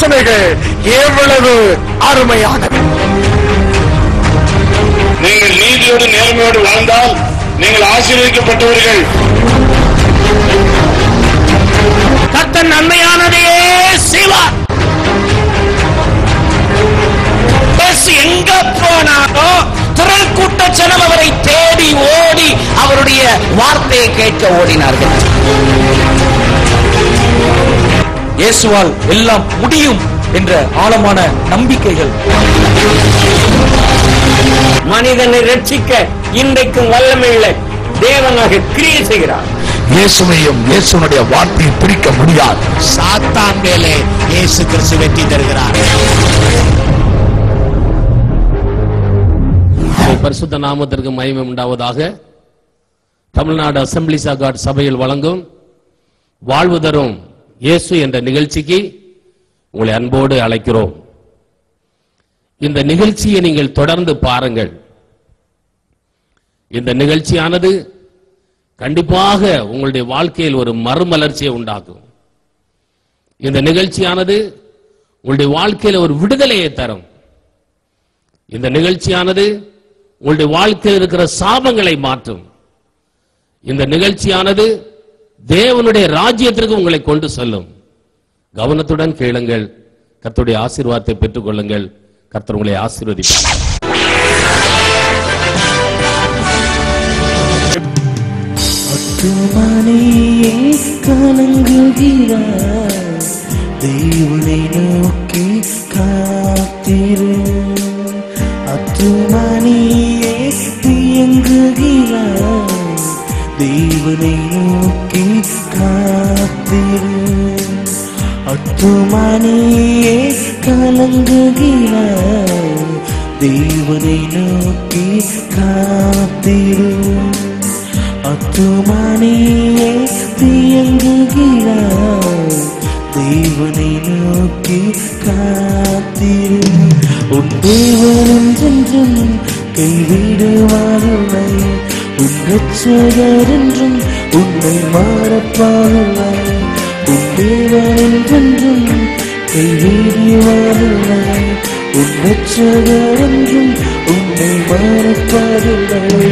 ஆலோசனைகள் எவ்வளவு அருமையானவை நீங்கள் நீதியோடு நேர்மையோடு வாழ்ந்தால் நீங்கள் ஆசீர்வதிக்கப்பட்டவர்கள் கர்த்தர் நன்மையானதையே செய்வார் இயேசு எங்க போனாரோ திரள் கூட்ட ஜனம் அவரை தேடி ஓடி அவருடைய வார்த்தையை கேட்க ஓடினார்கள் இயேசுவால் எல்லாம் முடியும் என்ற ஆழமான நம்பிக்கைகள் மனிதனை ரட்சிக்க இன்றைக்கும் வல்லமையுள்ள தேவனாக கிரியை செய்கிறார் இயேசுவையும் இயேசுனுடைய வார்த்தையை பிடிக்க முடியாது சாத்தான் மேலே இயேசு கிறிஸ்து வெற்றி தருகிறார் பரிசுத்த நாமத்திற்கு மகிமை உண்டாவதாக தமிழ்நாடு அசம்பிளிஸ் ஆஃப் காட் சபையில் வழங்கும் வாழ்வு தரும் இயேசு என்ற நிகழ்ச்சிக்கு உங்களை அன்போடு அழைக்கிறோம் இந்த நிகழ்ச்சியை நீங்கள் தொடர்ந்து பாருங்கள் இந்த நிகழ்ச்சியானது கண்டிப்பாக உங்களுடைய வாழ்க்கையில் ஒரு மறுமலர்ச்சியை உண்டாக்கும் இந்த நிகழ்ச்சியானது உங்களுடைய வாழ்க்கையில் ஒரு விடுதலையை தரும் இந்த நிகழ்ச்சியானது உங்களுடைய வாழ்க்கையில் இருக்கிற சாபங்களை மாற்றும் இந்த நிகழ்ச்சியானது தேவனுடைய ராஜ்யத்திற்கு உங்களை கொண்டு செல்லும் கவனத்துடன் கேளுங்கள் கர்த்தருடைய ஆசீர்வாதத்தை பெற்றுக் கொள்ளுங்கள் கர்த்தர் உங்களை ஆசீர்வதிப்பார் மணியே கலங்குகிறார் தேவனை நோக்கி காத்திரு அத்துமணியே தியங்குகிறார் தேவனை நோக்கி காத்திரு அத்துமணியே கலங்குகிறார் தேவனை நோக்கி காத்திரு அத்துமணியே தியங்குகிறார் தேவனை நோக்கி காத்திரு உன் தேவனும் சென்றும் கைவிடுவாரில்லை உன் ரட்சகர் என்றும் உன்னை மாறப்பாரில்லை உன் தேவனும் சென்றும் கைவிடுவாரில்லை உன் ரட்சகர் என்றும் உன்னை மாறப்பாரில்லை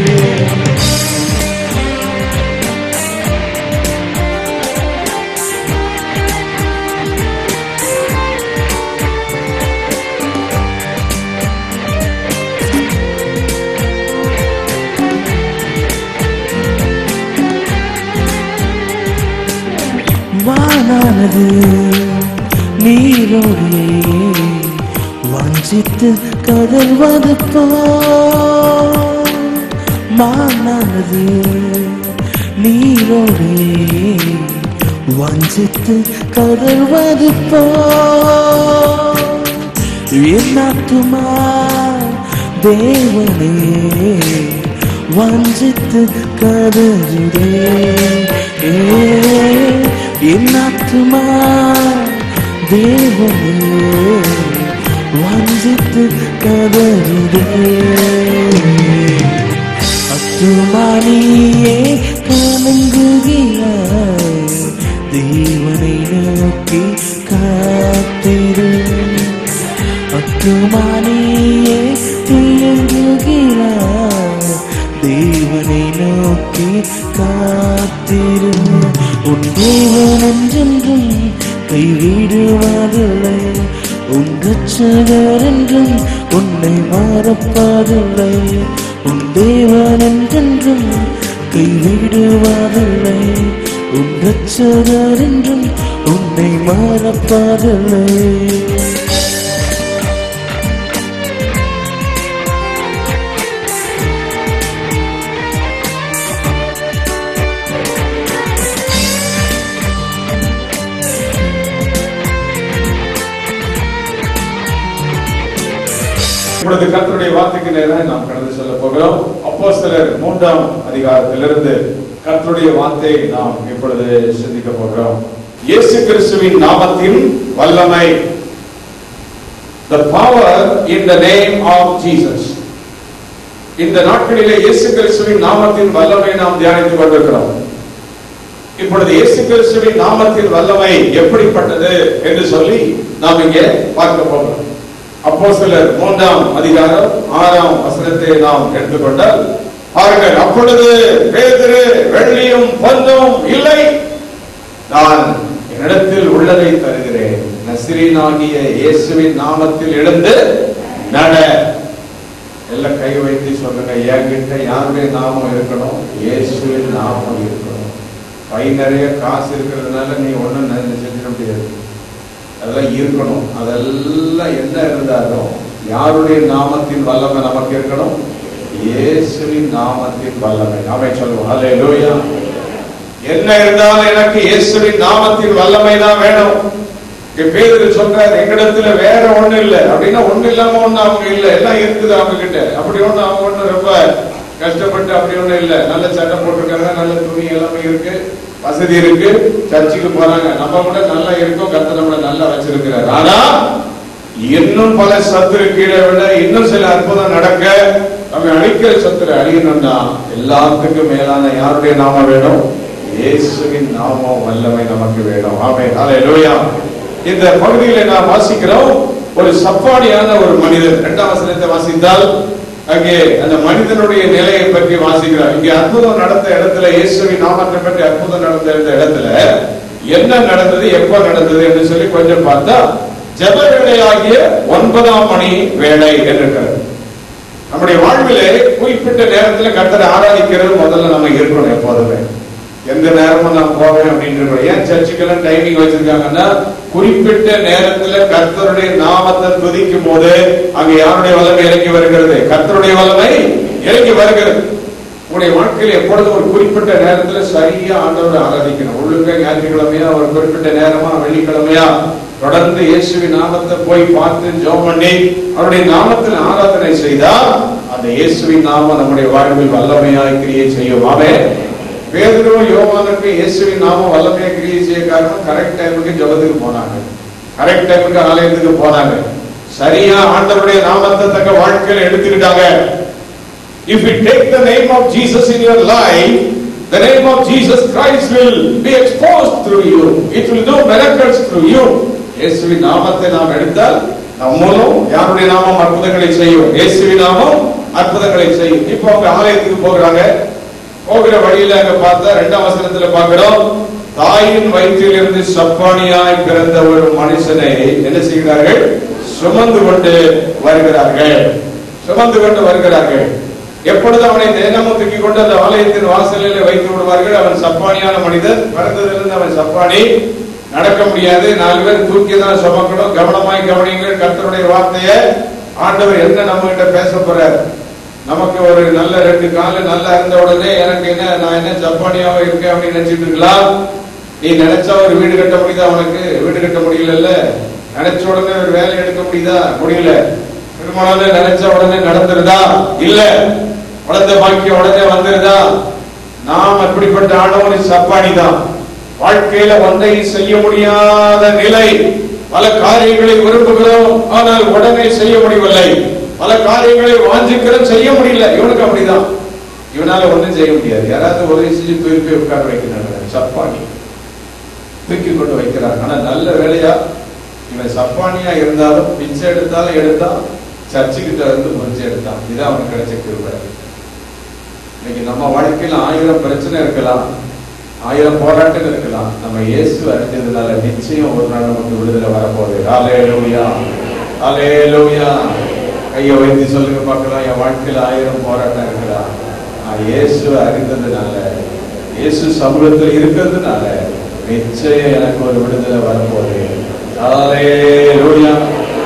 வானானது நீரோடியே வஞ்சித்து கதல்வது மானானது நீரோடியே வஞ்சித்து கதல்வது என்னாத்துமா தேவனே வஞ்சித்து கதறுதே என்னாத்துமா தேவனே வஞ்சித்து கதறுதே அத்துமானியே கலங்குகிறாய் தேவனை நோக்கி காத்திரு அத்துமானியே தியங்குகிறாய் தேவனை நோக்கி காத்திரு உன் தேவன் என்றென்றும் கைவிடுவதில்லை உன் ரட்சகர் என்றும் உன்னை மாறப்பாதில்லை உன் தேவன் என்றென்றும் கைவிடுவதில்லை உன் ரட்சகர் என்றும் உன்னை மாறப்பாதில்லை இப்பொழுது கர்த்தருடைய வார்த்தைக்கு நேராக நாம் கடந்து செல்ல போகிறோம் அப்போஸ்தலர் மூன்றாம் அதிகாரத்திலிருந்து கர்த்தருடைய வார்த்தையை நாம் இப்பொழுது சிந்திக்க போகிறோம் இயேசு கிறிஸ்துவின் நாமத்தின் வல்லமை the power in the name of Jesus இந்த நாட்களிலே இயேசு கிறிஸ்துவின் நாமத்தின் வல்லமை நாம் தியானித்துக் கொண்டிருக்கிறோம் இப்பொழுது இயேசு கிறிஸ்துவின் நாமத்தின் வல்லமை எப்படிப்பட்டது என்று சொல்லி நாம் இங்கே பார்க்க போகிறோம் அப்போ சிலர் மூன்றாம் அதிகாரம் ஆறாம் வசனத்தை நாம் எடுத்துக்கொண்டால் பாருங்கள் அப்பொழுது பேதுரு வெள்ளியும் பொன்னும் இல்லை நான் என்னிடத்தில் உள்ளதை தருகிறேன் நசிரீனாகிய இயேசுவின் நாமத்தில் எழுந்து நட எல்லாம் கை வைத்து சொல்லுங்க என்கிட்ட யாருடைய நாமம் இருக்கணும் இயேசுவின் நாமம் இருக்கணும் கை நிறைய காசு இருக்கிறதுனால நீ ஒண்ணும் நன்மை செஞ்சிட முடியாது அதெல்லாம் இருக்கணும் அதெல்லாம் என்ன இருந்தாலும் யாருடைய நாமத்தின் வல்லமை நமக்கு இருக்கணும் இயேசுவின் நாமத்தின் வல்லமை அவன் சொல்லுவோம் அல்லேலூயா என்ன இருந்தாலும் எனக்கு இயேசுவின் நாமத்தின் வல்லமை தான் வேணும் இங்க பேதுரு சொல்றாரு எங்கிடத்துல வேற ஒண்ணு இல்ல அப்படின்னா ஒண்ணு இல்லாம ஒண்ணு அவங்க இல்ல எல்லாம் இருக்குது அவங்க கிட்ட அப்படி ஒண்ணு அவங்க ஒண்ணு ரொம்ப கஷ்டப்பட்டு அப்படி ஒண்ணு இல்ல நல்ல சட்டை போட்டிருக்காங்க நல்ல துணி எல்லாமே இருக்கு வசதி இருக்கு சர்ச்சுக்கு போறாங்க நம்ம கூட நல்லா இருக்கோம் கர்த்தர் நம்மள நல்லா வச்சிருக்கிறார் ஆனா இன்னும் பல சத்துரு கீழே விட இன்னும் சில அற்புதம் நடக்க நம்ம அழிக்கிற சத்துரு அழியணும்னா எல்லாத்துக்கும் மேலான யாருடைய நாமம் வேணும் இயேசுவின் நாமம் வல்லமை நமக்கு வேணும் ஆமே ஹalleluya இந்த பகுதியில நாம் வாசிக்கிறோம் ஒரு சப்பாடியான ஒரு மனிதர் இரண்டாம் வசனத்தை வாசித்தால் அங்கே அந்த மனிதனுடைய நிலையை பற்றி வாசிக்கிறார் இங்கே அற்புதம் நடந்த இடத்துல இயேசுவின் நாமத்தை பற்றி அற்புதம் நடந்த இந்த இடத்துல என்ன நடந்தது எப்ப நடந்தது என்று சொல்லி கொஞ்சம் பார்த்தா ஜெப வேளையாகிய ஒன்பதாம் மணி வேலை என்று நம்முடைய வாழ்விலே குறிப்பிட்ட நேரத்துல கர்த்தரை ஆராதிக்கிறது முதல்ல நம்ம இருக்கணும் எப்போதுமே எந்த நேரமும் நான் போவேன் அப்படின்னு இருக்கணும். ஏன் சர்ச்சுக்கெல்லாம் டைமிங் வச்சிருக்காங்கன்னா குறிப்பிட்ட நேரத்துல கர்த்தருடைய நாமத்தை துதிக்கும் போது அங்க யாருடைய வல்லமை இறங்கி வருகிறது கர்த்தருடைய வல்லமை இறங்கி வருகிறது உங்களுடைய வாழ்க்கையில எப்பொழுதும் ஒரு குறிப்பிட்ட நேரத்துல சரியா ஆண்டவரை ஆராதிக்கணும் உள்ளுக்க ஞாயிற்றுக்கிழமையா ஒரு குறிப்பிட்ட நேரமா வெள்ளிக்கிழமையா தொடர்ந்து இயேசுவின் நாமத்தை போய் பார்த்து ஜெபம் பண்ணி அவருடைய நாமத்தில் ஆராதனை செய்தால் அந்த இயேசுவின் நாமம் நம்முடைய வாழ்வில் வல்லமையாய் கிரியை செய்யும் ஆமென் பேதுரு யோவானுக்கு இயேசுவின் நாமம் வல்லமையை கிரியை செய்ய காரணம் கரெக்ட் டைமுக்கு ஜெபத்துக்கு போனாங்க கரெக்ட் டைமுக்கு ஆலயத்துக்கு போனாங்க சரியா ஆண்டவருடைய நாமத்தை தங்க வாழ்க்கையில எடுத்துக்கிட்டாங்க If you take the name of Jesus in your life, the name of Jesus Christ will be exposed through you. It will do miracles through you. இயேசுவின் நாமத்தை நாம் எடுத்தால் நம் மூலம் யாருடைய நாமம் அற்புதங்களை செய்யும் இயேசுவின் நாமம் அற்புதங்களை செய்யும் இப்போ அவங்க ஆலயத்துக்கு போகிறாங்க போகிற வழியில அங்க பார்த்தா ரெண்டாம் வசனத்துல பார்க்கிறோம் தாயின் வயிற்றிலிருந்து சப்பானியாய் பிறந்த ஒரு மனுஷனை என்ன செய்கிறார்கள் சுமந்து கொண்டு வருகிறார்கள் சுமந்து கொண்டு வருகிறார்கள் எப்பொழுது அவனை தினமும் தூக்கி கொண்டு அந்த ஆலயத்தின் வாசலில் வைத்து விடுவார்கள் அவன் சப்பானியான மனிதன் பிறந்ததிலிருந்து அவன் சப்பானி நடக்க முடியாது நாலு பேர் தூக்கி தான் சுமக்கணும் கவனமாய் கவனிங்கள் கர்த்தருடைய வார்த்தையை ஆண்டவர் என்ன நம்ம கிட்ட பேச போறார் நமக்கு ஒரு நல்ல ரெண்டு காலு நல்லா இருந்த உடனே எனக்கு என்ன நான் என்ன ஜப்பானியாவா இருக்கேன் அப்படின்னு நினைச்சிட்டு இருக்கலாம் நீ நினைச்சா ஒரு வீடு கட்ட முடியுதா உனக்கு வீடு கட்ட முடியலல்ல நினைச்ச உடனே ஒரு வேலை எடுக்க முடியுதா முடியல திருமணம் நினைச்ச உடனே நடந்துருதா இல்ல குழந்தை பாக்கியம் உடனே வந்துருதா நாம் அப்படிப்பட்ட ஆடவனை சப்பானி தான் வாழ்க்கையில ஒன்றை செய்ய முடியாத நிலை பல காரியங்களை விரும்புகிறோம் ஆனால் உடனே செய்ய முடியவில்லை பல காரியங்களை வாஞ்சிக்கிறோம் செய்ய முடியல இவனுக்கு அப்படிதான் இவனால ஒண்ணும் செய்ய முடியாது யாராவது உதவி செஞ்சு தூக்கி போய் உட்கார வைக்கிறாங்க சப்பானி தூக்கி கொண்டு வைக்கிறாங்க ஆனா நல்ல வேலையா இவன் சப்பானியா இருந்தாலும் பிச்சை எடுத்தாலும் எடுத்தான் சர்ச்சு கிட்ட இருந்து பிச்சை எடுத்தான் இதான் அவனுக்கு கிடைச்ச கிருபை இன்னைக்கு நம்ம வாழ்க்கையில ஆயிரம் பிரச்சனை இருக்கலாம் ஆயிரம் போராட்டங்கள் இருக்கலாம் நம்ம இயேசு அறிஞ்சதுனால நிச்சயம் ஒரு நாள் நமக்கு விடுதலை வரப்போகுது ஹalleluya ஹalleluya கையை வைத்து சொல்லுங்க பார்க்கலாம் என் வாழ்க்கையில ஆயிரம் போராட்டம் இருக்கலாம் நான் இயேசு அறிந்ததுனால இயேசு சமூகத்தில் இருக்கிறதுனால நிச்சயம் எனக்கு ஒரு விடுதலை வரப்போகுது ஹalleluya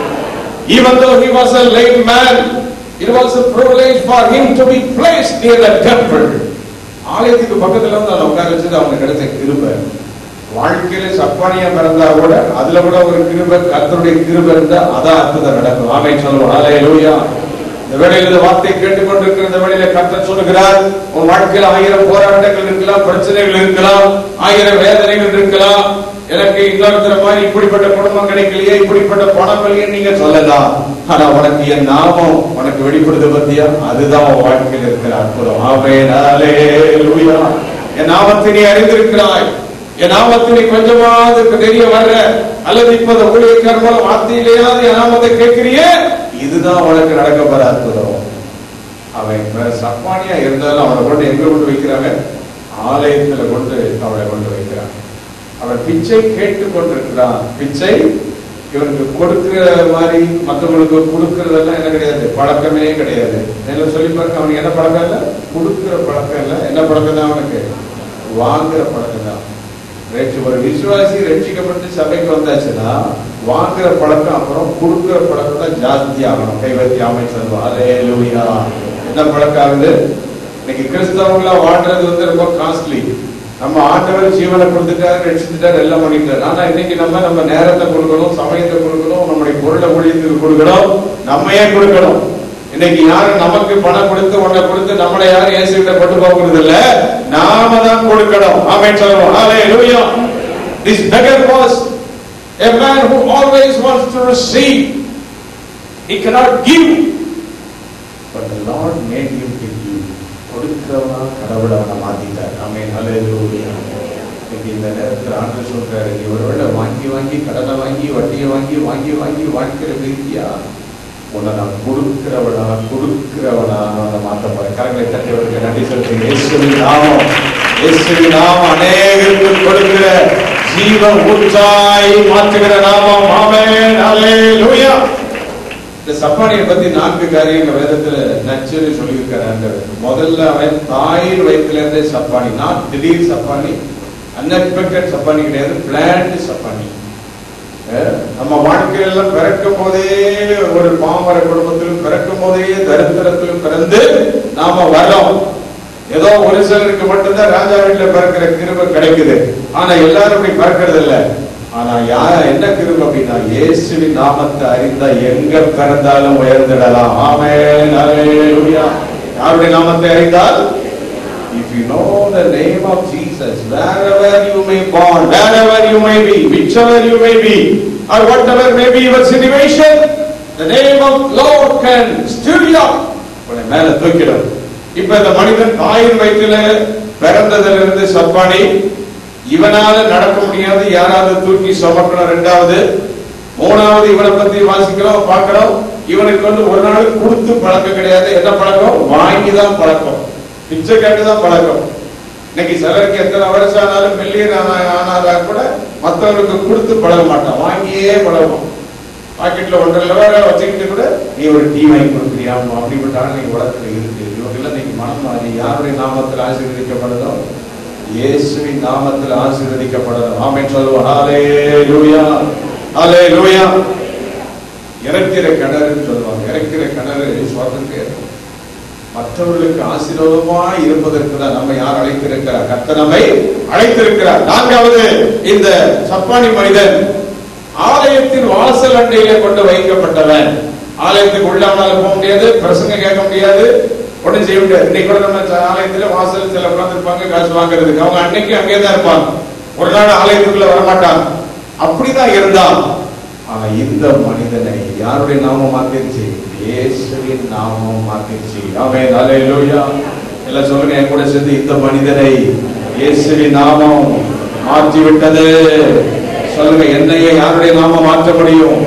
Even though he was a lame man, it was a privilege for him to be placed near the temple. ஆலயத்துக்கு பக்கத்துல வந்து அவனை உட்கார வச்சது அவனுக்கு கிடைச்ச கிருபை வாழ்க்கையில சப்பானியா பிறந்தா கூட அதுல கூட ஒரு கிருபை கர்த்தருடைய கிருபை இருந்தா அதான் அற்புதம் நடக்கும் ஆமை சொல்லுவோம் ஹalleluya இந்த வேளையில இந்த வார்த்தை கேட்டுக்கொண்டிருக்கிற இந்த வேளையில கர்த்தர் சொல்லுகிறார் உன் வாழ்க்கையில ஆயிரம் போராட்டங்கள் இருக்கலாம் பிரச்சனைகள் இருக்கலாம் ஆயிரம் வேதனைகள் இருக்கலாம் எனக்கு இன்னொருத்தர மாதிரி இப்படிப்பட்ட குடும்பம் கிடைக்கலையே இப்படிப்பட்ட பணம் இல்லையே நீங்க சொல்லலாம் ஆனா உனக்கு என் நாமம் உனக்கு வெளிப்படுது பத்தியா அதுதான் உன் வாழ்க்கையில் இருக்கிற அற்புதம் ஆமென் ஹalleluya என் நாமத்தை நீ அறிந்திருக்கிறாய் என் நாமத்தை நீ கொஞ்சமாவது தெரிய வர்ற அல்லது இப்ப இந்த ஊழியக்கார மூலம் வார்த்தையிலேயாவது என் நாமத்தை கேட்கிறியே இதுதான் உனக்கு நடக்க போற அற்புதம் அவன் இப்ப சப்பானியா இருந்தாலும் அவனை கொண்டு எங்க கொண்டு வைக்கிறாங்க ஆலயத்துல கொண்டு அவனை கொண்டு வைக்கிறாங்க அவன் பிச்சை கேட்டு கொண்டிருக்கிறான் பிச்சை இவனுக்கு கொடுக்கிற மாதிரி மற்றவங்களுக்கு கொடுக்கறதெல்லாம் என்ன கிடையாது பழக்கமே கிடையாது என்ன சொல்லி பாருங்க அவனுக்கு என்ன பழக்கம் இல்ல கொடுக்கிற பழக்கம் இல்ல என்ன பழக்கம் தான் அவனுக்கு வாங்குற பழக்கம் தான் ரட்சி- ஒரு விசுவாசி ரட்சிக்கப்பட்டு சபைக்கு வந்தாச்சுன்னா வாங்குற பழக்கம் அப்புறம் கொடுக்கிற பழக்கம் தான் ஜாஸ்தி ஆகணும் கைவத்தி அமைச்சர் அதே லூயா என்ன பழக்கம் ஆகுது இன்னைக்கு கிறிஸ்தவங்களா வாழ்றது வந்து ரொம்ப காஸ்ட்லி நம்ம ஆண்டவர் ஜீவனை கொடுத்துட்டாரு ரட்சித்துட்டாரு எல்லாம் பண்ணிட்டாரு ஆனா இன்னைக்கு நம்ம நம்ம நேரத்தை கொடுக்கணும் சமயத்தை கொடுக்கணும் நம்முடைய பொருளை ஊழியத்துக்கு கொடுக்கணும் நம்ம ஏன் கொடுக்கணும் இன்னைக்கு யாரும் நமக்கு பணம் கொடுத்து உன்னை கொடுத்து நம்மளை யாரும் இயேசுகிட்ட கொண்டு போகிறது இல்ல நாம தான் கொடுக்கணும் ஆமென் சொல்லுவோம் ஹalleluya this beggar was a man who always wants to receive he cannot give but the lord made him to give கொடுக்கிறவனா கடவுள் அவனை மாத்திட்டார் ஆமென் ஹalleluya இன்னைக்கு இந்த நேரத்தில் ஆண்டு சொல்றாரு நீ ஒருவேளை வாங்கி வாங்கி கடனை வாங்கி வட்டியை வாங்கி வாங்கி வாங்கி வாழ்க்கிற ரீதியா உன்னை நான் கொடுக்கிறவனா கொடுக்கிறவனா நான் மாற்ற போறேன் கரங்களை தட்டியவருக்கு நன்றி சொல்றேன் இயேசுவின் நாமம் இயேசுவின் நாமம் அநேகருக்கு கொடுக்கிற ஜீவன் ஊற்றாய் மாற்றுகிற நாமம் ஆமென் ஹalleluya இந்த சப்பானியை பத்தி நான்கு காரியங்கள் வேதத்துல நச்சுன்னு சொல்லியிருக்காரு ஆண்டவர் முதல்ல அவன் தாயின் வயிற்றுல இருந்தே சப்பானி நான் திடீர் சப்பானி அன்எக்ஸ்பெக்டட் சப்பானி கிடையாது பிளான்ட் சப்பானி அஹ் நம்ம வாழ்க்கையில பிறக்கும் போதே ஒரு பாமர குடும்பத்திலும் பிறக்கும் போதே தரித்திரத்திலும் பிறந்து நாம வர்றோம் ஏதோ ஒரு சிலருக்கு மட்டும்தான் ராஜா வீட்டுல பிறக்கிற கிருபை கிடைக்குது ஆனா எல்லாரும் அப்படி பிறக்கிறது இல்ல ஆனா யார என்ன கிருபை அப்படின்னா இயேசுவின் நாமத்தை அறிந்தா எங்க பிறந்தாலும் உயர்ந்திடலாம் ஆமென் ஹalleluya யாருடைய நாமத்தை அறிந்தால் If you know the name of Jesus, wherever you may born, wherever you may be, whichever you may be, or whatever may be your situation, the name of Lord can stir you up. உன்னை மேல தூக்கிடும் இப்ப இந்த மனிதன் தாயின் வயிற்றில பிறந்ததிலிருந்து சப்பானி இவனால நடக்க முடியாது யாராவது தூக்கி சுமக்கணும் ரெண்டாவது மூணாவது இவனை பத்தி வாசிக்கிறோம் பார்க்கிறோம் இவனுக்கு வந்து ஒரு நாள் கொடுத்து பழக்கம் கிடையாது என்ன பழக்கம் வாங்கி தான் பழக்கம் பிச்சை கேட்டு தான் பழக்கம் இன்னைக்கு சிலருக்கு எத்தனை வருஷம் ஆனாலும் மில்லியன் ஆனாலும் கூட மற்றவங்களுக்கு கொடுத்து பழக மாட்டான் வாங்கியே பழகும் பாக்கெட்ல ஒன்றரை வேற வச்சுக்கிட்டு கூட நீ ஒரு டீ வாங்கி கொடுக்குறியா அப்படிப்பட்ட ஆள் நீங்க உலகத்துல இருக்கு இவங்கெல்லாம் நீங்க மனம் மாறி யாருடைய நாமத்தில் ஆசீர்வதிக்கப்படணும் இயேசுவின் நாமத்தில் ஆசீர்வதிக்கப்படணும் ஆமென் சொல்லுவோம் ஹாலே லூயா ஹாலே லூயா இறக்கிற கிணறுன்னு சொல்லுவாங்க இறக்கிற கிணறு சுவாசத்துக்கு இருக்கும் மற்றவர்களுக்கு ஆசீர்வாதமாய் இருப்பதற்கு தான் நம்ம யார் அழைத்திருக்கிறார் கர்த்தர் நம்மை அழைத்திருக்கிறார் நான்காவது இந்த சப்பானி மனிதன் ஆலயத்தின் வாசல் அண்டையிலே கொண்டு வைக்கப்பட்டவன் ஆலயத்துக்கு உள்ளாமனால போக முடியாது பிரசங்க கேட்க முடியாது ஒண்ணும் செய்ய முடியாது இன்னைக்கு கூட நம்ம ச- ஆலயத்துல வாசல் சில உட்கார்ந்துருப்பாங்க காசு வாங்குறதுக்கு அவங்க அன்னைக்கு அங்கேயே தான் இருப்பாங்க ஒரு நாள் ஆலயத்துக்குள்ள வரமாட்டாங்க அப்படிதான் இருந்தான் ஆனா இந்த மனிதனை யாருடைய நாமம் மாத்திருச்சு இயேசுவின் நாமம் மாத்திருச்சு ஆமென் ஹalleluya எல்லாம் சொல்லுங்க என் கூட சேர்ந்து இந்த மனிதனை இயேசுவின் நாமம் மாற்றி விட்டது சொல்லுங்க என்னையே யாருடைய நாமம் மாற்ற முடியும்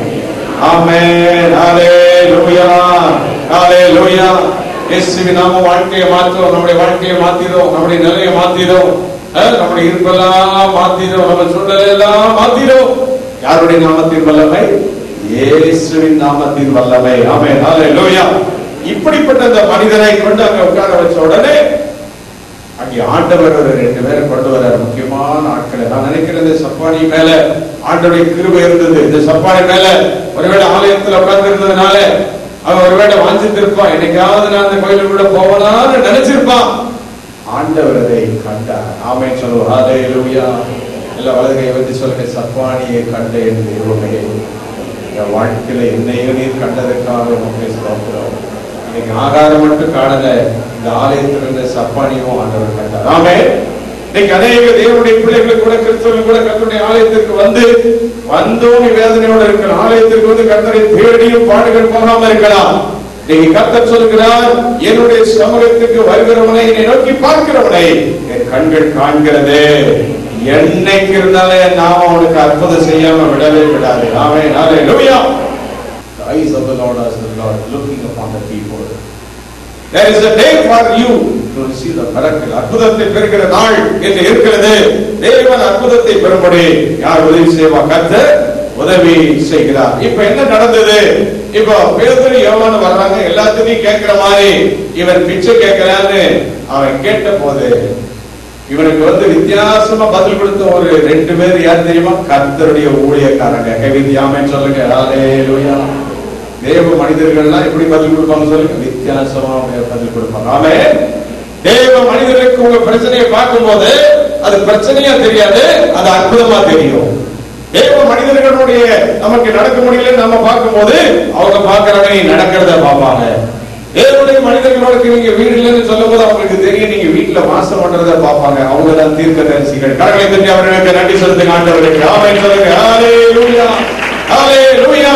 ஆமென் ஹalleluya ஹalleluya இயேசுவின் நாமம் வாழ்க்கையை மாற்றும் நம்முடைய வாழ்க்கையை மாத்திரும் நம்முடைய நிலையை மாத்திரும் அஹ், நம்முடைய இருப்பெல்லாம் மாத்திரும் நம்ம சூழ்நிலை எல்லாம் மாத்திரும் யாருடைய நாமத்தின் வல்லமை இயேசுவின் நாமத்தின் வல்லமை ஆமென் ஹalleluya இப்படிப்பட்ட இந்த மனிதனை கொண்டு அங்க உட்கார வச்ச உடனே அங்கே ஆண்டவர் ஒரு ரெண்டு பேரை கொண்டு வர்றார் முக்கியமான ஆட்களை நான் நினைக்கிறேன் இந்த சப்பானி மேல ஆண்டவருடைய கிருபை இருந்தது இந்த சப்பானி மேல ஒருவேளை ஆலயத்துல உட்கார்ந்து இருந்ததுனால அவன் ஒருவேளை வாஞ்சித்திருப்பான் என்னைக்காவது நான் அந்த கோயிலுக்குள்ள போவனான்னு நினைச்சிருப்பான் ஆண்டவர் அதை கண்டார் ஆமென் சொல்லுவோம் ஹalleluya எல்லா வலதுகை வந்து சொல்லுங்க சப்பானியை கண்டேன் தெய்வமே என் வாழ்க்கையில என்னையும் நீர் கண்டதற்காக உண்மை ஸ்தோத்திரம் இன்னைக்கு ஆகாரம் மட்டும் காணல இந்த ஆலயத்தில் இருந்த சப்பானியும் ஆண்டவர் கண்டார் ஆமே இன்னைக்கு அநேக தேவனுடைய பிள்ளைகள் கூட கிறிஸ்தவர்கள் கூட கர்த்தருடைய ஆலயத்திற்கு வந்து வந்தோம் வேதனையோட இருக்கிற ஆலயத்திற்கு வந்து கர்த்தரை தேடியும் பாடுகள் போகாம இருக்கலாம் நீங்க கர்த்தர் சொல்கிறார் என்னுடைய சமூகத்துக்கு வருகிறவனை என்னை நோக்கி பார்க்கிறவனை என் கண்கள் காண்கிறது என்னைக்கு இருந்தாலே நாம அவனுக்கு அற்புதம் செய்யாம விடவே விடாது ஆமே ஹalleluya the eyes of the lord as the lord looking upon the people there is a day for you to receive the miracle அற்புதத்தை பெறுகிற நாள் என்று இருக்கிறது தேவன் அற்புதத்தை பெறும்படி யார் உதவி செய்வா கர்த்தர் உதவி செய்கிறார் இப்ப என்ன நடந்தது இப்போ பேதுரு யோவான் வர்றாங்க எல்லாத்தையும் கேட்கிற மாதிரி இவன் பிச்சை கேட்கிறான்னு அவன் கேட்ட போது இவனுக்கு வந்து வித்தியாசமா பதில் கொடுத்த ஒரு ரெண்டு பேர் யார் தெரியுமா கர்த்தருடைய ஊழியக்காரங்க கைவித்தியாமே சொல்லுங்க ஹalleluya தேவ மனிதர்கள்லாம் எப்படி பதில் கொடுப்பாங்க சொல்லுங்க வித்தியாசமா அவங்க பதில் கொடுப்பாங்க ஆமே தேவ மனிதர்களுக்கு உங்க பிரச்சனையை பார்க்கும்போது அது பிரச்சனையா தெரியாது அது அற்புதமா தெரியும் தேவ மனிதர்களுடைய நமக்கு நடக்க முடியல நம்ம பார்க்கும்போது அவங்க பார்க்கறாங்க நீ நடக்கிறத பார்ப்பாங்க தேவனுடைய மனிதர்களோட நீங்க வீடு இல்லைன்னு சொல்லும் போது அவங்களுக்கு தெரியும் நீங்க வீட்டுல வாசம் பண்றத பார்ப்பாங்க அவங்க தான் தீர்க்க தரிசிகள் கடலை பற்றி அவர்களுக்கு நன்றி செலுத்துங்க ஆண்டவருக்கு ஆமென் சொல்லுங்க ஹalleluya ஹalleluya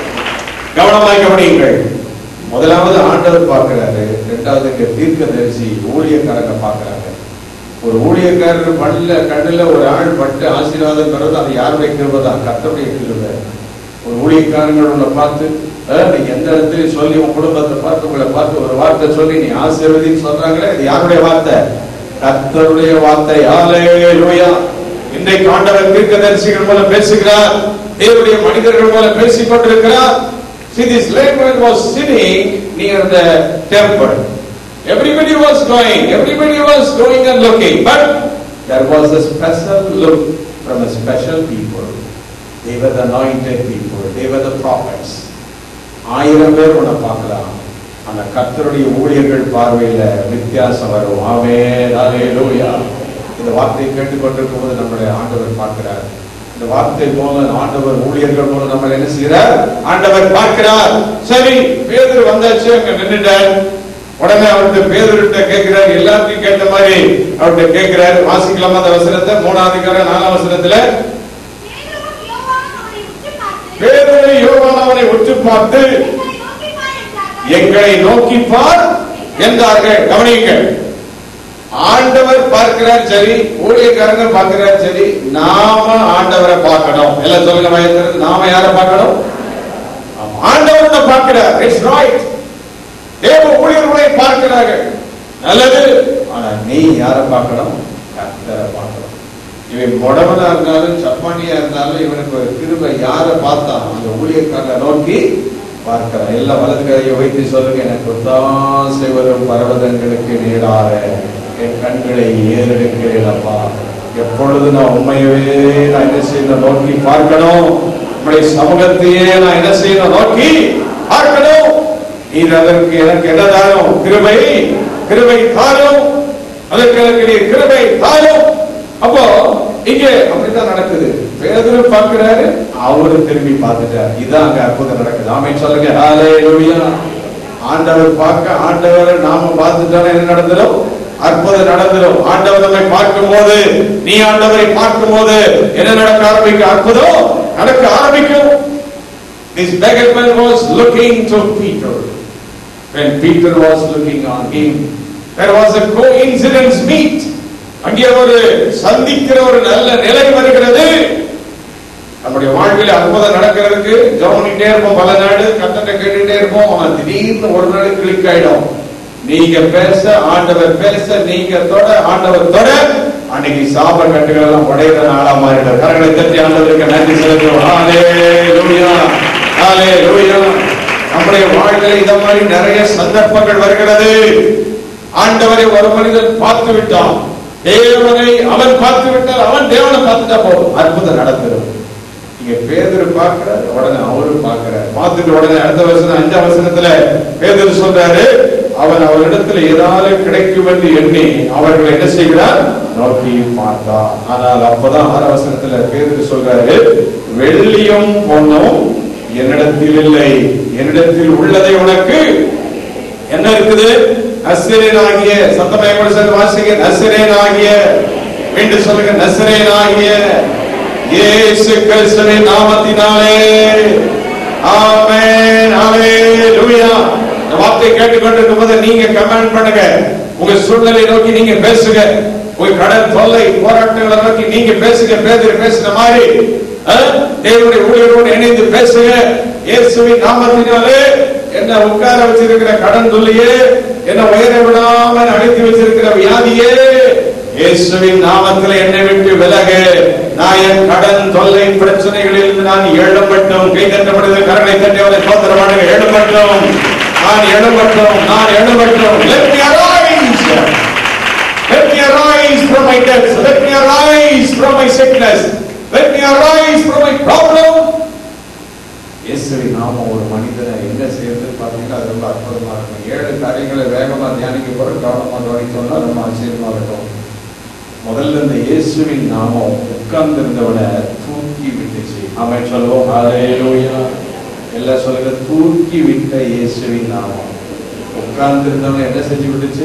கவனமாய் கவனியுங்கள் முதலாவது ஆண்டவர் பார்க்கிறாரு இரண்டாவது இங்க தீர்க்க தரிசி ஊழியக்காரங்க பார்க்கிறாங்க ஒரு ஊழியக்காரர் பல்ல கண்ணுல ஒரு ஆள் பட்டு ஆசீர்வாதம் பெறது அது யாருடைய கிருபை தான் கர்த்தருடைய கிருபை ஒரு ஊழியக்காரங்கள் உன்னை பார்த்து அஹ், நீ எந்த இடத்துலயும் சொல்லி உன் குடும்பத்தை பார்த்து உங்களை பார்த்து ஒரு வார்த்தை சொல்லி நீ ஆசீர்வதின்னு சொல்றாங்களே இது யாருடைய வார்த்தை கர்த்தருடைய வார்த்தை ஹalleluya இன்றைக்கு ஆண்டவர் தீர்க்கதரிசிகள் மூலம் பேசுகிறார் தேவனுடைய மனிதர்கள் மூலம் பேசிக் கொண்டிருக்கிறார் See, this layman was sitting near the temple. Everybody was going, everybody was going and looking, but there was a special look from a special people. They were the anointed people, they were the prophets. ஆயிரம் பேர் உன்னை பார்க்கலாம் ஆனா கர்த்தருடைய ஊழியர்கள் பார்வையில வித்தியாசம் வரும் ஆமே ஹalleluya இந்த வார்த்தையை கேட்டுக்கொண்டிருக்கும் போது நம்முடைய ஆண்டவர் பார்க்கிறார் இந்த வார்த்தை மூலம் ஆண்டவர் ஊழியர்கள் மூலம் நம்ம என்ன செய்கிறார் ஆண்டவர் பார்க்கிறார் சரி பேதர் வந்தாச்சு அங்க நின்னுட்டார் உடனே அவர்கிட்ட பேதர்கிட்ட கேட்கிறார் எல்லாத்தையும் கேட்ட மாதிரி அவர்கிட்ட கேட்கிறார் வாசிக்கலாமா அந்த வசனத்தை மூணாவது அதிகாரம் நாலாம் வசனத்துல பேதரை யோவான் அவனை உற்று பார்த்து எங்களை நோக்கி பார் என்றார்கள் கவனியுங்கள் ஆண்டவர் பார்க்கிறார் சரி ஊழியக்காரங்க பார்க்கிறார் சரி நாம ஆண்டவரை பார்க்கணும் எல்லாம் சொல்லுங்க பயத்திலிருந்து நாம யாரை பார்க்கணும் ஆமா, ஆண்டவரை பார்க்கிறார் இட்ஸ் ரைட் தேவ ஊழியர்களை பார்க்கிறார்கள் நல்லது ஆனா நீ யாரை பார்க்கணும் கர்த்தரை பார்க்கணும் இவன் முடவனா இருந்தாலும் சப்பானியா இருந்தாலும் இவனுக்கு ஒரு கிருபை யாரை பார்த்தா அந்த ஊழியக்காரனை நோக்கி பார்க்கிறான் எல்லா வலது கையை வைத்து சொல்லுங்க எனக்கு ஒத்தாசை வரும் பர்வதங்களுக்கு நேராக என் கண்களை ஏறெடுக்கிறேன் அப்பா எப்பொழுது நான் உண்மையவே நான் என்ன செய்யணும் நோக்கி பார்க்கணும் உங்களுடைய சமூகத்தையே நான் என்ன செய்யணும் நோக்கி பார்க்கணும் நீர் அதற்கு எனக்கு என்ன தாரும் கிருபை கிருபை தாரும் அதற்கு எனக்கு நீ கிருபை தாரும் அப்போ இங்க அப்படித்தான் நடக்குது பேதுரு பார்க்கிறாரு அவரு திரும்பி பார்த்துட்டார் இதான் அங்க அற்புதம் நடக்குது ஆமென் சொல்லுங்க ஹalleluya ஆண்டவர் பார்க்க ஆண்டவரை நாம பார்த்துட்டோம் என்ன நடந்துடும் அற்புதம் நடந்துடும் ஆண்டவர் நம்மை பார்க்கும் போது நீ ஆண்டவரை பார்க்கும் போது என்ன நடக்க ஆரம்பிக்கும் அற்புதம் நடக்க ஆரம்பிக்கும் This beggar man was looking to Peter. When Peter was looking on him, there was a coincidence meet. அங்கே ஒரு சந்திக்கிற ஒரு நல்ல நிலை வருகிறது நம்முடைய வாழ்வில் அற்புதம் நடக்கிறதுக்கு கவனிட்டே இருப்போம் பல நாடு கத்தட்ட கேட்டுட்டே இருப்போம் ஆனா திடீர்னு ஒரு நாள் கிளிக் ஆயிடும் நீங்க பேச ஆண்டவர் பேச நீங்க தொட ஆண்டவர் தொட அன்னைக்கு சாப கட்டுகள் எல்லாம் உடையிற நாளா மாறிடும் கரங்களை தட்டி ஆண்டவருக்கு நன்றி செலுத்துவோம் ஹalleluya ஹalleluya நம்முடைய வாழ்க்கையில இந்த மாதிரி நிறைய சந்தர்ப்பங்கள் வருகிறது ஆண்டவரை ஒரு மனிதன் பார்த்து விட்டான் தேவனை அவன் பார்த்து விட்டால் அவன் தேவனை பார்த்துட்டா போதும் அற்புதம் நடந்துடும் இங்க பேதுரு பார்க்கிறார் உடனே அவரும் பார்க்கிறார் பார்த்துட்டு உடனே அடுத்த வசனம் அஞ்சாம் வசனத்துல பேதுரு சொல்றாரு அவன் அவரிடத்துல ஏதாவது கிடைக்கும் என்று எண்ணி அவர்களை என்ன செய்கிறார் நோக்கி பார்த்தான் ஆனால் அப்பதான் ஆறாம் வசனத்துல பேதுரு சொல்றாரு வெள்ளியும் பொன்னும் என்னிடத்தில் இல்லை என்னிடத்தில் உள்ளதை உனக்கு என்ன இருக்குது நசிரேனாகிய சத்தமய கூட சேர்ந்து வாசிங்க நசிரேனாகிய மீண்டும் சொல்லுங்க நசிரேனாகிய இயேசு கிறிஸ்துவின் நாமத்தினாலே ஆமென் ஹalleluya இந்த வார்த்தை கேட்டுக்கொண்டிருக்கும் போது நீங்க கமெண்ட் பண்ணுங்க உங்க சூழ்நிலை நோக்கி நீங்க பேசுங்க போய் கடன் தொல்லை போராட்டங்களை நோக்கி நீங்க பேசுங்க பேதர் பேசுன மாதிரி அஹ், தேவனுடைய ஊழியரோடு இணைந்து பேசுங்க இயேசுவின் நாமத்தினாலே என்ன உட்கார வச்சிருக்கிற கடன் தொல்லையே என்ன உயர விடாம அழைத்து வச்சிருக்கிற வியாதியே இயேசுவின் நாமத்தில் என்னை விட்டு விலகு நான் என் கடன் தொல்லை பிரச்சனைகளில் இருந்து நான் எழும்பட்டும் கை தட்டப்படுது கரங்களை தட்டியவரை சோதரமான எழும்பட்டும் நான் எழும்பட்டும் நான் எழும்பட்டும் let me arise let me arise from my debts let me arise from my sickness let me arise from my problem இயேசுவின் நாமம் ஒரு மனிதனை என்ன செய்யறது பார்த்தீங்கன்னா அது ரொம்ப அற்புதமா இருக்கும் ஏழு காரியங்களை வேகமா தியானிக்க போற கவனமா கவனித்தோம்னா ரொம்ப ஆச்சரியமா இருக்கும் முதல்ல இந்த இயேசுவின் நாமம் உட்கார்ந்து இருந்தவனை தூக்கி விட்டுச்சு அவன் சொல்லுவோம் ஹalleluya எல்லாம் சொல்லுங்க தூக்கி விட்ட இயேசுவின் நாமம் உட்கார்ந்து இருந்தவனை என்ன செஞ்சு விட்டுச்சு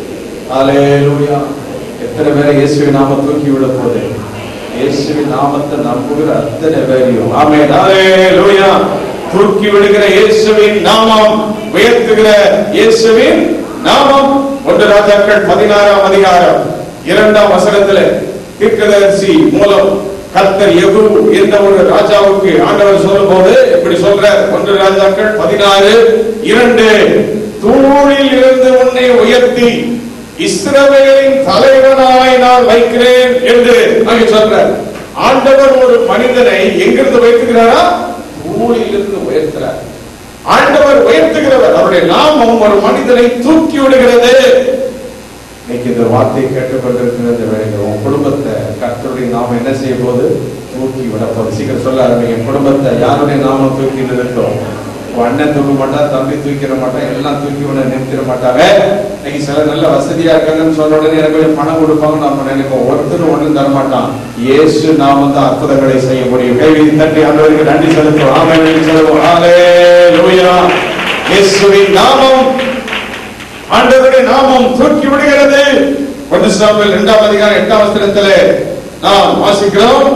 ஹalleluya எத்தனை பேரை இயேசுவின் நாமம் தூக்கி விட போகுது இயேசுவின் நாமத்தை நம்புகிற அத்தனை பேரையும் ஆமென் ஹalleluya தூக்கி விடுகிற இயேசுவின் நாமம் உயர்த்துகிற இயேசுவின் நாமம் ஒன்று ராஜாக்கள் பதினாறாம் அதிகாரம் இரண்டாம் வசனத்துல தீர்க்கதரிசி மூலம் கர்த்தர் எகு என்ற ஒரு ராஜாவுக்கு ஆண்டவர் சொல்லும் போது இப்படி சொல்றார் ஒன்று ராஜாக்கள் பதினாறு இரண்டு தூணில் இருந்து உன்னை உயர்த்தி இஸ்ரவேலின் தலைவனாய் நான் வைக்கிறேன் என்று அங்கே சொல்றார் ஆண்டவர் ஒரு மனிதனை எங்கிருந்து வைத்துகிறாரா தூணில் இருந்து உயர்த்துறார் ஆண்டவர் உயர்த்துகிறவர் அவருடைய நாமம் ஒரு மனிதனை தூக்கி விடுகிறது இன்னைக்கு இந்த வார்த்தையை கேட்டுக்கொண்டிருக்கிற இந்த வேலையில் உன் குடும்பத்தை கர்த்தருடைய நாம என்ன செய்ய போது தூக்கி விட போகுது சீக்கிரம் சொல்ல ஆரம்பிங்க குடும்பத்தை யாருடைய நாமம் தூக்கி நிறுத்தோம் உன் அண்ணன் தூக்க மாட்டான் தம்பி தூக்கிட மாட்டான் எல்லாம் தூக்கி விட நிறுத்திட மாட்டாங்க இன்னைக்கு சில நல்ல வசதியா இருக்காங்கன்னு சொன்ன உடனே எனக்கு கொஞ்சம் பணம் கொடுப்பாங்க நம்ம நினைப்போம் ஒருத்தரும் ஒன்றும் தர மாட்டான் இயேசு நாமம் தான் அற்புதங்களை செய்ய முடியும் கைவி தட்டி ஆண்டவருக்கு நன்றி செலுத்துவோம் ஆமென் நன்றி செலுத்துவோம் ஹalleluya இயேசுவின் நாமம் ஆண்டவருடைய நாமம் தூக்கி விடுகிறது ஒன்று சாமுவேல் இரண்டாம் அதிகாரம் எட்டாம் வசனத்திலே நாம் வாசிக்கிறோம்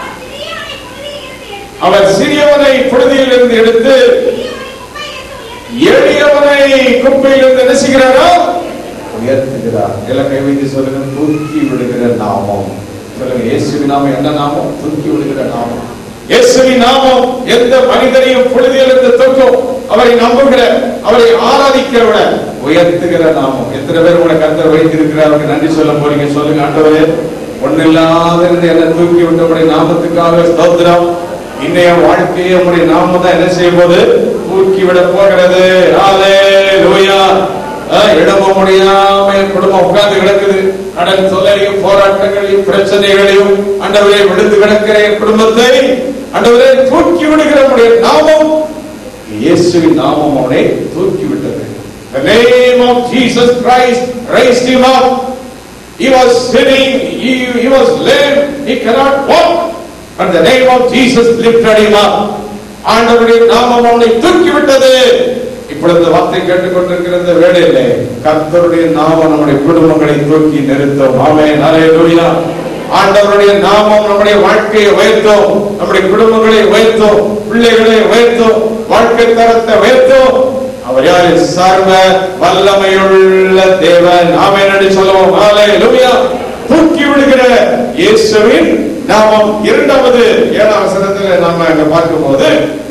அவர் சிறியவனை புழுதியில் இருந்து எடுத்து எளியவனை குப்பையில் இருந்து என்ன செய்கிறாரோ உயர்த்துகிறார் எல்லாம் கை வைத்து சொல்லுங்க தூக்கி விடுகிற நாமம் சொல்லுங்க இயேசுவின் நாமம் என்ன நாமம் தூக்கி விடுகிற நாமம் இயேசுவின் நாமம் எந்த மனிதனையும் புழுதியில் இருந்து தூக்கும் அவரை நம்புகிற அவரை ஆராதிக்கிறவன உயர்த்துகிற நாமம் எத்தனை பேர் உங்களை கர்த்தர் வைத்திருக்கிறார் அவருக்கு நன்றி சொல்ல போறீங்க சொல்லுங்க ஆண்டவரே ஒன்னில்லாத இருந்து என்ன தூக்கி விட்டவுடைய நாமத்துக்காக ஸ்தோத்திரம் இன்னைய வாழ்க்கையை உங்களுடைய நாம தான் என்ன செய்யும் போது தூக்கி விட போகிறது ஹalleluya இடம முடியாம என் குடும்பம் உட்கார்ந்து கிடக்குது கடன் தொல்லையும் போராட்டங்களையும் பிரச்சனைகளையும் ஆண்டவரே விழுந்து கிடக்கிற என் குடும்பத்தை ஆண்டவரே தூக்கி விடுகிற உடைய நாமம் இயேசுவின் நாமம் அவனை தூக்கி விட்டது The name of Jesus Christ raised him up. He was sitting, he, he was lame, he cannot walk. But the name of Jesus lifted him up. ஆண்டவருடைய நாமம் அவனை தூக்கி விட்டது இப்பொழுது இந்த வார்த்தை கேட்டுக்கொண்டிருக்கிற இந்த வேளையிலே கர்த்தருடைய நாமம் நம்முடைய குடும்பங்களை தூக்கி நிறுத்தும் ஆமென் ஹalleluya ஆண்டவருடைய நாமம் நம்முடைய வாழ்க்கையை உயர்த்தும் நம்முடைய குடும்பங்களை உயர்த்தும் பிள்ளைகளை உயர்த்தும் வாழ்க்கை தரத்தை உயர்த்தும் அவர் யாரு சர்வ வல்லமையுள்ள தேவன் ஆமென் என்று சொல்லுவோம் ஹalleluya தூக்கி விடுகிற இயேசுவின் நாமம் இரண்டாவது ஏழாம் வசனத்தில் நாம அங்க பார்க்கும்போது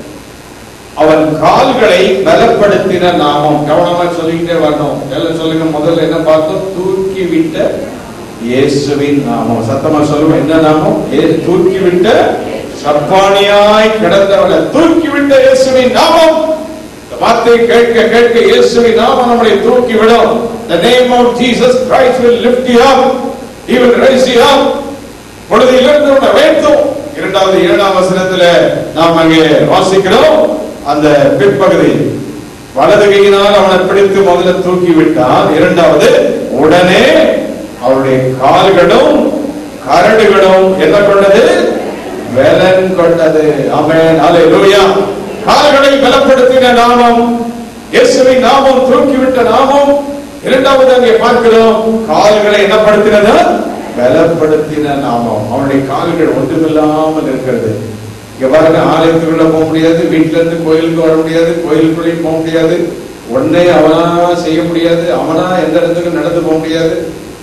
அவன் கால்களை பலப்படுத்தின நாமம் கவனமா சொல்லிக்கிட்டே வரணும் எல்லாம் சொல்லுங்க முதல்ல என்ன பார்த்தோம் தூக்கி விட்ட இயேசுவின் நாமம் சத்தமா சொல்லுவோம் என்ன நாமம் ஏ- தூக்கி விட்ட சப்பானியாய் கிடந்தவனை தூக்கி விட்ட இயேசுவின் நாமம் இந்த வார்த்தையை கேட்க கேட்க இயேசுவின் நாமம் நம்மளை தூக்கி விடும் the name of jesus christ will lift you up he will raise you up பொழுதிலிருந்து உன்னை உயர்த்தும் இரண்டாவது ஏழாம் வசனத்துல நாம் அங்கே வாசிக்கிறோம் அந்த பிற்பகுதி வலது கையினால் அவனை பிடித்து முதல்ல தூக்கி விட்டான் இரண்டாவது உடனே அவருடைய கால்களும் கரடுகளும் என்ன கொண்டது வேலன் கொண்டது ஆமென் ஹalleluya கால்களை பலப்படுத்தின நாமம் இயேசுவின் நாமம் தூக்கிவிட்ட நாமம் இரண்டாவது அங்கே பார்க்கிறோம் கால்களை என்ன படுத்தினது பலப்படுத்தின நாமம் அவனுடைய கால்கள் ஒன்றுமில்லாமல் இருக்கிறது இங்க பாருங்க ஆலயத்துக்குள்ள போக முடியாது வீட்டுல இருந்து கோயிலுக்கு வர முடியாது கோயிலுக்குள்ளேயும் போக முடியாது ஒன்னே அவனா செய்ய முடியாது அவனா எந்த இடத்துக்கு நடந்து போக முடியாது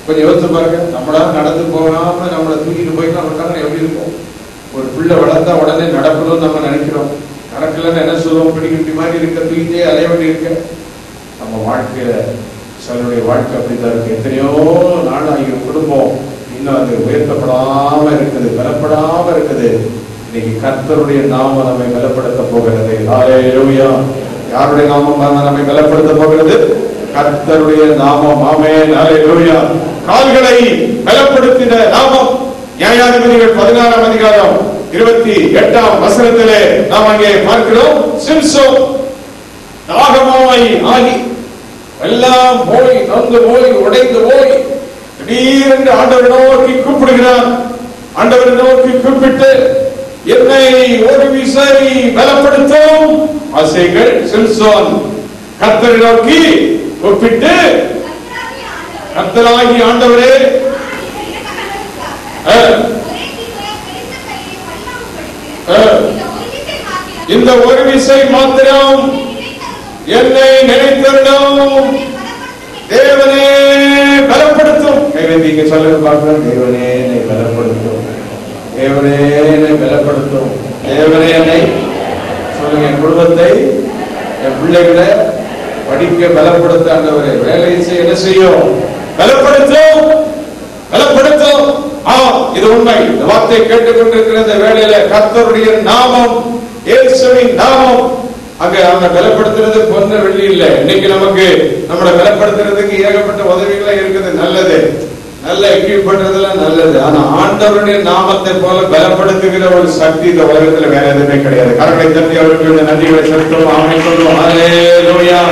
கொஞ்சம் யோசிச்சு பாருங்க நம்மளா நடந்து போகாம நம்மளை தூக்கிட்டு போயிட்டு விட்டாங்கன்னா எப்படி இருக்கும் ஒரு பிள்ளை வளர்ந்தா உடனே நடக்கணும்னு நம்ம நினைக்கிறோம் நடக்கலன்னு என்ன சொல்லுவோம் பிடிக்கிட்டி மாதிரி இருக்க தூக்கிட்டே அலைய வேண்டி இருக்க நம்ம வாழ்க்கையில சிலருடைய வாழ்க்கை அப்படிதான் இருக்கு எத்தனையோ நாளாகிய குடும்பம் இன்னும் அது உயர்த்தப்படாம இருக்குது பலப்படாம இருக்குது இன்னைக்கு கர்த்தருடைய நாமம் நம்மை பலப்படுத்த போகிறது ஹalleluya யாருடைய நாமம் தான் நம்மை பலப்படுத்த போகிறது கர்த்தருடைய நாமம் ஆமென் ஹalleluya கால்களை பலப்படுத்தின நாமம் நியாயாதிபதிகள் பதினாறாம் அதிகாரம் இருபத்தி எட்டாம் வசனத்திலே நாம் அங்கே பார்க்கிறோம் சிம்சோன் தாகமாய் ஆகி எல்லாம் போய் நொந்து போய் உடைந்து போய் திடீரென்று ஆண்டவரை நோக்கி கூப்பிடுகிறார் ஆண்டவரை நோக்கி கூப்பிட்டு என்னை ஒரு விசை பலப்படுத்தும் ஆசைகள் சிம்சோன் கர்த்தரை நோக்கி கூப்பிட்டு கர்த்தராகி ஆண்டவரே அஹ், அஹ், இந்த ஒரு விசை மாத்திரம் என்னை நினைத்திருந்தோம் தேவனே பலப்படுத்தும் கைவேந்திங்க சொல்லுங்க பார்க்கிறோம் தேவனே என்னை பலப்படுத்தும் தேவனே என்னை பலப்படுத்தும் தேவனே என்னை சொல்லுங்க என் குடும்பத்தை என் பிள்ளைகளை படிக்க பலப்படுத்த ஆண்டவரே வேலை செய்ய என்ன செய்யும் பலப்படுத்தும் பலப்படுத்தும் ஆ இது உண்மை இந்த வார்த்தையை கேட்டுக்கொண்டிருக்கிற இந்த வேளையில கர்த்தருடைய நாமம் இயேசுவின் நாமம் அங்க அவங்க பலப்படுத்துறது பொண்ணு வெள்ளி இல்ல இன்னைக்கு நமக்கு நம்மளை பலப்படுத்துறதுக்கு ஏகப்பட்ட உதவிகளே இருக்குது நல்லது நல்ல எக்யூப் பண்றதெல்லாம் நல்லது ஆனா ஆண்டவருடைய நாமத்தை போல பலப்படுத்துகிற ஒரு சக்தி இந்த உலகத்துல வேற எதுவுமே கிடையாது கரங்களை தட்டி அவர்களுடைய நன்றிகளை செலுத்துவோம் ஆமை சொல்லுவோம் ஹalleluya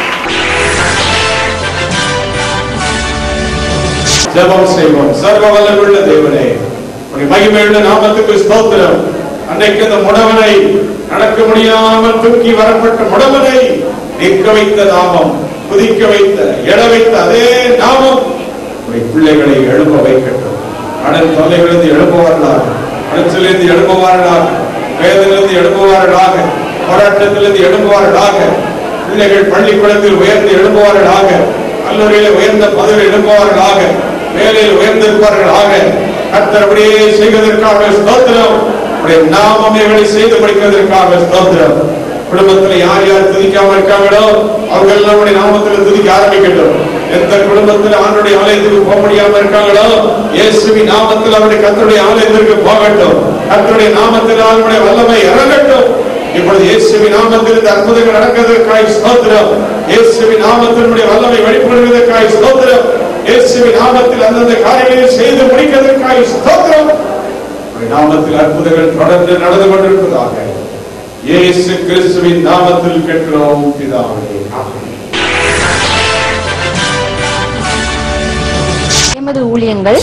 ஜெபம் செய்வோம் சர்வ வல்லமுள்ள தேவனே உடைய மகிமையுள்ள நாமத்துக்கு ஸ்தோத்திரம் அன்னைக்கு அந்த முடவனை நடக்க முடியாமல் தூக்கி வரப்பட்ட முடவனை நிற்க வைத்த நாமம் குதிக்க வைத்த எழ வைத்த அதே நாமம் உடைய பிள்ளைகளை எழுப்ப வைக்கட்டும் அடல் தொல்லைகளிலிருந்து எழுப்புவார்களாக அடைச்சலிருந்து எழுப்புவார்களாக வேதனிலிருந்து எழுப்புவார்களாக போராட்டத்திலிருந்து எழுப்புவார்களாக பிள்ளைகள் பள்ளிக்கூடத்தில் உயர்ந்து எழுப்புவார்களாக கல்லூரியில் உயர்ந்த பதவி எழுப்புவார்களாக வேலையில் உயர்ந்திருப்பார்களாக கர்த்தர் அப்படியே செய்வதற்காக ஸ்தோத்திரம் உடைய நாமம் இவர்களை செய்து முடிக்கிறதற்காக ஸ்தோத்திரம் குடும்பத்தில் யார் யார் துதிக்காம இருக்காங்களோ அவங்க எல்லாம் உடைய நாமத்தில் துதிக்க ஆரம்பிக்கட்டும் எந்த குடும்பத்தில் ஆண்டுடைய ஆலயத்துக்கு போக முடியாம இருக்காங்களோ இயேசுவின் நாமத்தில் அவருடைய கர்த்தருடைய ஆலயத்திற்கு போகட்டும் கர்த்தருடைய நாமத்தில் அவருடைய வல்லமை இறங்கட்டும் இப்பொழுது இயேசுவின் நாமத்தில் இந்த அற்புதங்கள் நடக்கிறதற்காய் ஸ்தோத்திரம் இயேசுவின் நாமத்தினுடைய வல்லமை வெளிப்படுவதற்காய் ஸ்தோத்திரம் இயேசுவின் நாமத்தில் அந்தந்த காரியங்களை செய்து முடிக்கிறதற்காய் ஸ்தோத்திரம் உம்முடைய நாமத்தில் அற்புதங்கள் தொடர்ந்து நடந்து கொண்டிருப்பதாக இயேசு கிறிஸ்துவின் நாமத்தில் கேட்கிறோம் பிதாவே ஆமென். எமது ஊழியங்கள்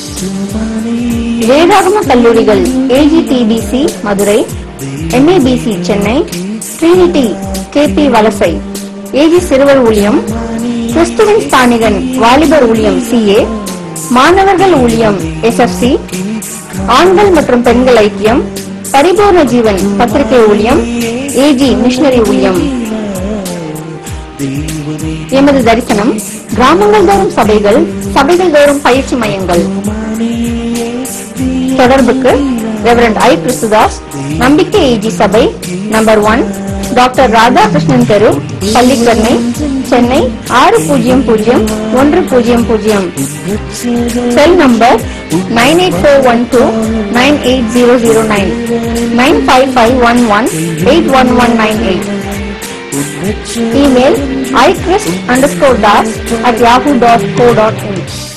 வேதாகம கல்லூரிகள் AGTBC Madurai MABC Chennai Trinity KP Valasai AG சிறுவர் ஊழியம் கிறிஸ்துவின் ஸ்தானிகன் வாலிபர் ஊழியம் சிஏ மாணவர்கள் ஊழியம் எஸ்எஃப்சி ஆண்கள் மற்றும் பெண்கள் ஐக்கியம் பரிபூர்ண ஜீவன் பத்திரிகை ஊழியம் ஏஜி மிஷனரி ஊழியம் எமது தரிசனம் கிராமங்கள் தோறும் சபைகள் சபைகள் தோறும் பயிற்சி மையங்கள் தொடர்புக்கு ரெவரண்ட் ஐ கிறிஸ்துதாஸ் நம்பிக்கை ஏஜி சபை நம்பர் ஒன் டாக்டர் ராதாகிருஷ்ணன் தெரு பள்ளிக்கரணை சென்னை ஆறு பூஜ்ஜியம் பூஜ்ஜியம் ஒன்று பூஜ்ஜியம் பூஜ்ஜியம் cell number nine eight four one two nine eight zero zero nine nine five five one one eight one one nine eight Email iChrist underscore das at yahoo.co.in.